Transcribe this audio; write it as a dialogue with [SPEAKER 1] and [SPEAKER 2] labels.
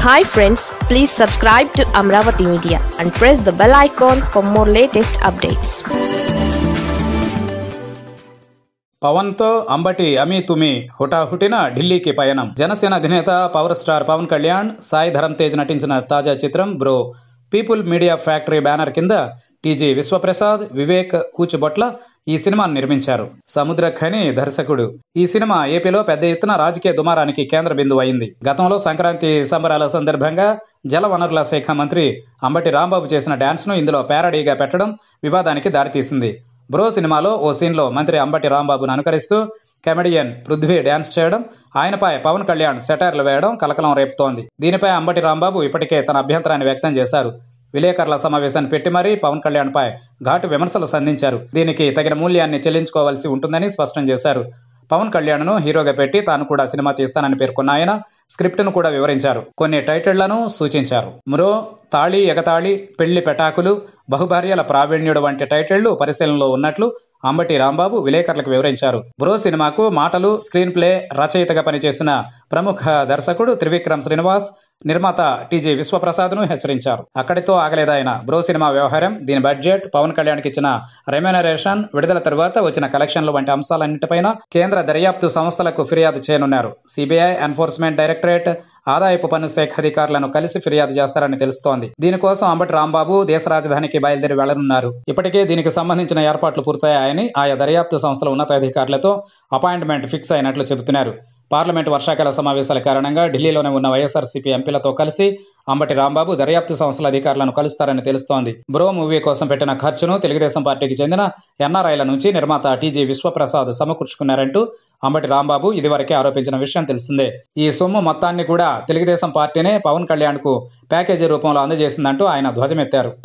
[SPEAKER 1] hi friends please subscribe to Amaravati media and press the bell icon for more latest updates
[SPEAKER 2] పవన్తో అంబటి అమీ తుమి హుటాహుటిన ఢిల్లీకి పయనం జనసేన అధినేత పవర్ స్టార్ పవన్ కళ్యాణ్ సాయి ధరమ్ తేజ్ నటించిన తాజా చిత్రం bro people media factory banner కింద టీజీ విశ్వప్రసాద్ వివేక్ కూచుబొట్ల ఈ సినిమాను నిర్మించారు సముద్ర ఖని దర్శకుడు ఈ సినిమా ఏపీలో పెద్ద ఎత్తున రాజకీయ దుమారానికి కేంద్ర బిందువు అయింది గతంలో సంక్రాంతి సంబరాల సందర్భంగా జల వనరుల శాఖ మంత్రి అంబటి రాంబాబు చేసిన డాన్స్ను ఇందులో ప్యారడీగా పెట్టడం వివాదానికి దారితీసింది బ్రో సినిమాలో ఓ సీన్లో మంత్రి అంబటి రాంబాబును అనుకరిస్తూ కమెడియన్ పృథ్వీ డ్యాన్స్ చేయడం ఆయనపై పవన్ కళ్యాణ్ సెటైర్లు వేయడం కలకలం రేపుతోంది దీనిపై అంబటి రాంబాబు ఇప్పటికే తన అభ్యంతరాన్ని వ్యక్తం చేశారు విలేకరుల సమావేశాన్ని పెట్టి మరీ పవన్ కళ్యాణ్పై ఘాటు విమర్శలు సంధించారు దీనికి తగిన మూల్యాన్ని చెల్లించుకోవాల్సి ఉంటుందని స్పష్టం చేశారు పవన్ కళ్యాణ్ను హీరోగా పెట్టి తాను కూడా సినిమా తీస్తానని పేర్కొన్న ఆయన స్క్రిప్ట్ను కూడా వివరించారు కొన్ని టైటిళ్లను సూచించారు మురో తాళి ఎగతాళి పెళ్లి పెటాకులు బహుభార్యల ప్రావీణ్యుడు వంటి టైటిళ్లు పరిశీలనలో ఉన్నట్లు అంబటి రాంబాబు విలేకరులకు వివరించారు బ్రో సినిమాకు మాటలు స్క్రీన్ ప్లే రచయితగా పనిచేసిన ప్రముఖ దర్శకుడు త్రివిక్రమ్ శ్రీనివాస్ నిర్మాత టీజీ విశ్వప్రసాద్ను హెచ్చరించారు అక్కడితో ఆగలేదాయన బ్రో సినిమా వ్యవహారం దీని బడ్జెట్ పవన్ కళ్యాణ్కి ఇచ్చిన రెమ్యూనరేషన్ విడుదల తరువాత వచ్చిన కలెక్షన్లు వంటి అంశాలన్నింటిపైన కేంద్ర దర్యాప్తు సంస్థలకు ఫిర్యాదు చేయనున్నారు సిబిఐ ఎన్ఫోర్స్మెంట్ డైరెక్టరేట్ ఆదాయపు పన్ను శాఖ అధికారులను కలిసి ఫిర్యాదు చేస్తారని తెలుస్తోంది దీనికోసం అంబటి రాంబాబు దేశ రాజధానికి బయలుదేరి వెళ్లనున్నారు ఇప్పటికే దీనికి సంబంధించిన ఏర్పాట్లు పూర్తయ్యాయని ఆయా దర్యాప్తు సంస్థల ఉన్నతాధికారులతో అపాయింట్మెంట్ ఫిక్స్ అయినట్లు చెబుతున్నారు పార్లమెంటు వర్షాకాల సమావేశాల కారణంగా ఢిల్లీలోనే ఉన్న వైఎస్ఆర్సీపీ ఎంపీలతో కలిసి అంబటి రాంబాబు దర్యాప్తు సంస్థల అధికారులను కలుస్తారని తెలుస్తోంది బ్రో మూవీ కోసం పెట్టిన ఖర్చును తెలుగుదేశం పార్టీకి చెందిన ఎన్ఆర్ఐల నుంచి నిర్మాత టీజీ విశ్వప్రసాద్ సమకూర్చుకున్నారంటూ అంబటి రాంబాబు ఇదివరకే ఆరోపించిన విషయం తెలిసిందే ఈ సొమ్ము మొత్తాన్ని కూడా తెలుగుదేశం పార్టీనే పవన్ కళ్యాణ్ కు ప్యాకేజీ రూపంలో అందజేసిందంటూ ఆయన ధ్వజమెత్తారు